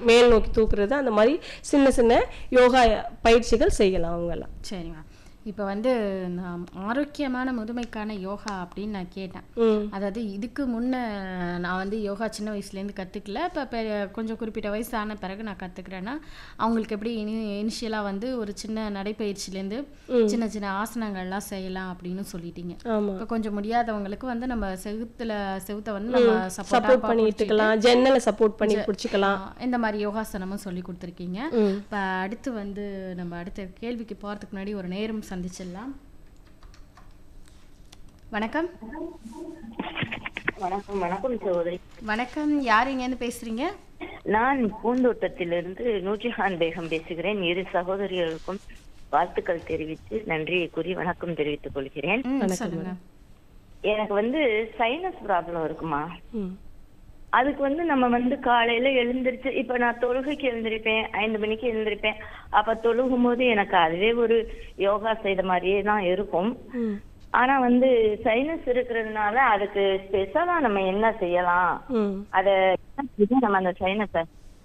மேல் நோக்கி தூக்குறது அந்த மாதிரி சின்ன சின்ன யோகா பயிற்சிகள் செய்யலாம் அவங்கெல்லாம் சரிம்மா இப்போ வந்து நான் ஆரோக்கியமான முதுமைக்கான யோகா அப்படின்னு நான் கேட்டேன் ம் அதாவது இதுக்கு முன்ன நான் வந்து யோகா சின்ன வயசுலேருந்து கற்றுக்கல இப்போ கொஞ்சம் குறிப்பிட்ட வயசு ஆன பிறகு நான் கற்றுக்கிறேன்னா அவங்களுக்கு எப்படி இனி இனிஷியலாக வந்து ஒரு சின்ன நடைப்பயிற்சியிலேருந்து சின்ன சின்ன ஆசனங்கள்லாம் செய்யலாம் அப்படின்னு சொல்லிட்டீங்க ஆமா இப்போ கொஞ்சம் முடியாதவங்களுக்கு வந்து நம்ம செவுத்துல செவுத்த வந்து நம்ம சப்போர்ட் சப்போர்ட் பண்ணிட்டுக்கலாம் ஜன்னலை சப்போர்ட் பண்ணி பிடிச்சிக்கலாம் இந்த மாதிரி யோகாசனமும் சொல்லி கொடுத்துருக்கீங்க ம் இப்போ அடுத்து வந்து நம்ம அடுத்த கேள்விக்கு போகிறதுக்கு முன்னாடி ஒரு நேரம் சந்திச்சிடலாம் வணக்கம் வணக்கம் வணக்கம் சகோதரி வணக்கம் யார் இங்கேருந்து பேசுறீங்க நான் பூந்தோட்டத்திலிருந்து நூர்ஜஹான் பேகம் பேசுகிறேன் இரு சகோதரிகளுக்கும் வாழ்த்துக்கள் தெரிவித்து நன்றியை கூறி வணக்கம் தெரிவித்துக் கொள்கிறேன் ம் சொல்லுங்க எனக்கு வந்து சைனஸ் ப்ராப்ளம் இருக்குமா ம் அதுக்கு வந்து நம்ம வந்து காலையில எழுந்திருச்சு இப்ப நான் தொழுகைக்கு எழுந்திருப்பேன் ஐந்து மணிக்கு எழுந்திருப்பேன் அப்ப தொழுகும் போது எனக்கு அதுவே ஒரு யோகா செய்த மாதிரியே தான் இருக்கும் ம் ஆனா வந்து சைனஸ் இருக்கிறதுனால அதுக்கு ஸ்பெஷலா நம்ம என்ன செய்யலாம் ம் அத என்ன செஞ்சா நம்ம அந்த சைனஸை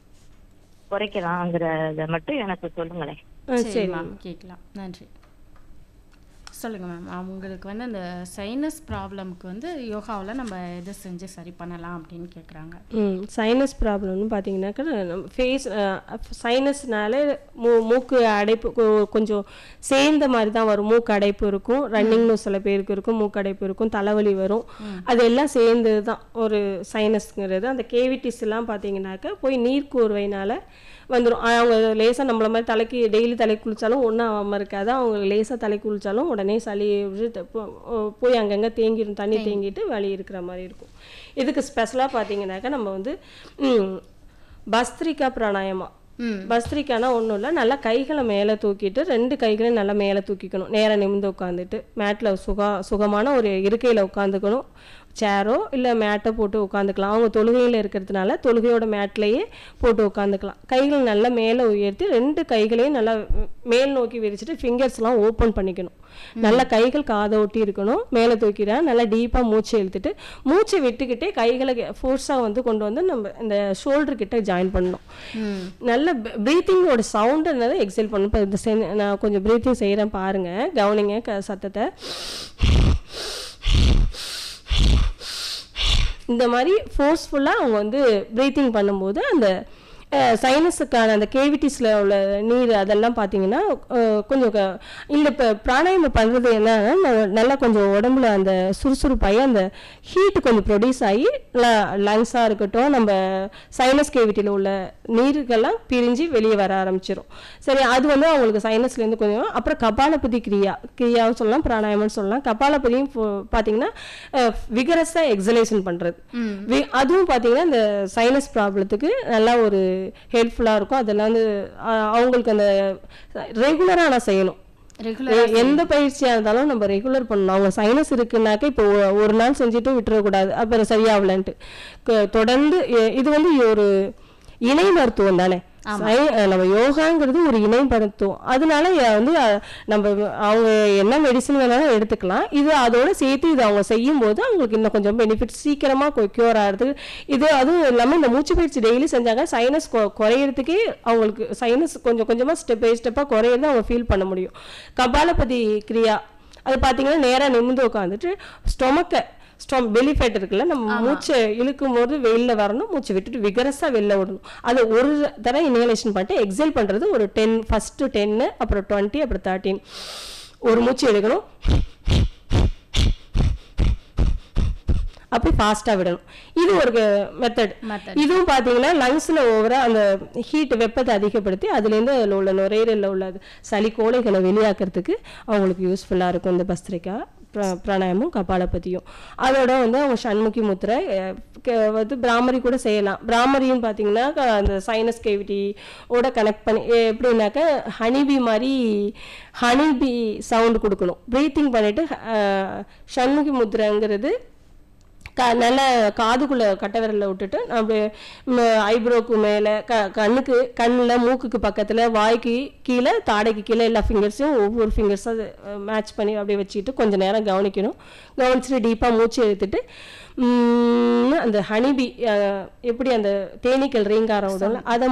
குறைக்கலாங்கிறத மட்டும் எனக்கு சொல்லுங்களேன் ஆ, சரி சரிம்மா கேட்கலாம் நன்றி சொல்லுங்க மேம் உங்களுக்கு வந்து அந்த சைனஸ் ப்ராப்ளம்க்கு வந்து யோகாவில் நம்ம எதை செஞ்சு சரி பண்ணலாம் அப்படின்னு கேட்குறாங்க ம் சைனஸ் ப்ராப்ளம்னு பார்த்தீங்கன்னாக்கா நம்ம ஃபேஸ் சைனஸ்னால மூ மூக்கு அடைப்பு கொ- கொஞ்சம் சேர்ந்த மாதிரி தான் வரும் மூக்கு அடைப்பு இருக்கும் ரன்னிங்னு சில பேருக்கு இருக்கும் மூக்கு அடைப்பு இருக்கும் தலைவலி வரும் அதெல்லாம் சேர்ந்தது தான் ஒரு சைனஸ்ங்கிறது அந்த கேவிட்டிஸ் எல்லாம் பார்த்தீங்கன்னாக்கா போய் நீர் கோர்வையினால வந்துடும் அவங்க லேசாக நம்மள மாதிரி தலைக்கு டெய்லி தலைக்கு குளிச்சாலும் ஒன்றும் ஆகாமல் இருக்காது அவங்க லேசாக தலைக்கு குளிச்சாலும் உடனே சளி விட்டு போ- போய் அங்கங்கே தேங்கிடும் தண்ணி தேங்கிட்டு வலி இருக்கிற மாதிரி இருக்கும் இதுக்கு ஸ்பெஷலாக பார்த்தீங்கன்னாக்கா நம்ம வந்து ம், பஸ்திரிகா பிராணாயமா ம் பஸ்திரிக்கானா ஒன்றும் இல்லை நல்லா கைகளை மேலே தூக்கிட்டு ரெண்டு கைகளையும் நல்லா மேலே தூக்கிக்கணும் நேராக நிமிர்ந்து உட்காந்துட்டு மேட்டில் சுகா சுகமான ஒரு இருக்கையில் உட்காந்துக்கணும் சேரோ இல்லை மேட்டை போட்டு உட்காந்துக்கலாம் அவங்க தொழுகையில் இருக்கிறதுனால தொழுகையோட மேட்லேயே போட்டு உட்காந்துக்கலாம் கைகள் நல்லா மேலே உயர்த்தி ரெண்டு கைகளையும் நல்லா மேல் நோக்கி விரிச்சிட்டு ஃபிங்கர்ஸ்லாம் ஓப்பன் பண்ணிக்கணும் நல்லா கைகள் காதை ஒட்டி இருக்கணும் மேலே தூக்கிடா நல்லா டீப்பாக மூச்சு இழுத்துட்டு மூச்சை விட்டுக்கிட்டே கைகளை ஃபோர்ஸாக வந்து கொண்டு வந்து நம்ம இந்த ஷோல்டர் கிட்ட ஜாயின் பண்ணணும் ம் நல்ல ப்ரீத்திங்கோட சவுண்ட் என்னது எக்ஸைல் பண்ணணும் இப்போ இந்த சென் நான் கொஞ்சம் ப்ரீத்திங் செய்கிறேன் பாருங்க கவனிங்க க சத்தத்தை இந்த மாதிரி ஃபோர்ஸ்ஃபுல்லாக அவங்க வந்து ப்ரீத்திங் பண்ணும்போது அந்த சைனஸுக்கான அந்த கேவிட்டிஸில் உள்ள நீர் அதெல்லாம் பார்த்தீங்கன்னா அஹ், கொஞ்சம் க- இந்த இப்போ பிராணாயாமம் பண்ணுறது என்னன்னா ந- நல்லா கொஞ்சம் உடம்புல அந்த சுறுசுறுப்பாகி அந்த ஹீட் கொஞ்சம் ப்ரொடியூஸ் ஆகி லங்ஸாக இருக்கட்டும் நம்ம சைனஸ் கேவிட்டியில் உள்ள நீருக்கெல்லாம் பிரிஞ்சு வெளியே வர ஆரம்பிச்சிரும் சரி அது வந்து அவங்களுக்கு சைனஸ்லேருந்து கொஞ்சம் அப்புறம் கபாலபதி கிரியா கிரியாவும் சொல்லலாம் பிராணாயாமம்னு சொல்லலாம் கபாலபதியும் இப்போ பார்த்தீங்கன்னா விகரஸாக எக்ஸலேஷன் பண்ணுறது வி- அதுவும் பார்த்தீங்கன்னா இந்த சைனஸ் ப்ராப்ளத்துக்கு நல்லா ஒரு ஹெல்ப்ஃபுல்லாக இருக்கும் அதெல்லாம் வந்து அஹ், அவங்களுக்கு அந்த ரெகுலராக நான் செய்யணும் ரெகுலர் எ- எந்த பயிற்சியா இருந்தாலும் நம்ம ரெகுலர் பண்ணணும் அவங்க சைனஸ் இருக்குனாக்க இப்போ ஒ- ஒரு நாள் செஞ்சுட்டு விட்டுறக்கூடாது அப்புறம் சரியாகலன்ட்டு க- தொடர்ந்து எ- இது வந்து ஒரு இணை மருத்துவம் தானே சை- அஹ் நம்ம யோகாங்கிறது ஒரு இணை மருத்துவம் அதனால எ- வந்து அஹ், நம்ம அவங்க என்ன மெடிசன் வேணாலும் எடுத்துக்கலாம் இது அதோட சேர்த்து இது அவங்க செய்யும் போது அவங்களுக்கு இன்னும் கொஞ்சம் பெனிஃபிட் சீக்கிரமா க்யூர் ஆகிறதுக்கு இது அதுவும் இல்லாமல் இந்த மூச்சு பயிற்சி டெய்லி செஞ்சாங்க சைனஸ் குறையிறதுக்கே அவங்களுக்கு சைனஸ் கொஞ்சம் கொஞ்சமா ஸ்டெப் பை ஸ்டெப்பாக குறையிறத அவங்க ஃபீல் பண்ண முடியும் கபாலபதி கிரியா அது பார்த்தீங்கன்னா நேரா நிமிர்ந்து உட்காந்துட்டு ஸ்டொமக்கை ஸ்டொம் பெலி ஃபேட் இருக்குல்ல நம்ம மூச்சை இழுக்கும் போது வெளில வரணும் மூச்சை விட்டுட்டு விகரஸாக வெளில விடணும் அது ஒரு தடவை இன்ஹலேஷன் பண்ணிட்டு எக்ஸைல் பண்ணுறது ஒரு டென் ஃபஸ்ட்டு டென்னு அப்புறம் டுவெண்ட்டி அப்புறம் தேர்ட்டீன் ஒரு மூச்சு எடுக்கணும் அப்படி ஃபாஸ்ட்டாக விடணும் இது ஒரு மெத்தட் Method. இதுவும் பார்த்தீங்கன்னா லங்ஸில் ஓவராக அந்த ஹீட் வெப்பத்தை அதிகப்படுத்தி அதுலேருந்து அதில் உள்ள நுரையீரலில் உள்ள சளி கோழைகளை வெளியாக்குறதுக்கு அவங்களுக்கு யூஸ்ஃபுல்லாக இருக்கும் இந்த பஸ்திரிக்கா பிர- பிராணாயாமம் கபாலபதியும் அதோட வந்து அவங்க சண்முகி முத்திரை அஹ், க- வந்து பிராமரி கூட செய்யலாம் பிராமரியும் பார்த்தீங்கன்னா க- அந்த சைனஸ் கேவிட்டி ஓட கனெக்ட் பண்ணி எ- எப்படின்னாக்க ஹனிபி மாதிரி ஹனிபி சவுண்ட் கொடுக்கணும் ப்ரீத்திங் பண்ணிட்டு அஹ், சண்முகி முத்திரைங்கிறது க நல்ல காதுக்குள்ள கட்டை விரல்ல விட்டுட்டு நம்ம ஐப்ரோக்கு மேலே க கண்ணுக்கு கண்ணில் மூக்குக்கு பக்கத்தில் வாய்க்கு கீழே தாடைக்கு கீழே எல்லா ஃபிங்கர்ஸையும் ஒவ்வொரு ஃபிங்கர்ஸும் மேட்ச் பண்ணி அப்படியே வச்சுக்கிட்டு கொஞ்சம் நேரம் கவனிக்கணும் கவனிச்சுட்டு டீப்பாக மூச்சு எடுத்துட்டு உம், அந்த ஹனிபி எப்படி அந்த தேனீக்கள் ரீங்காரம் விடும்ல அதை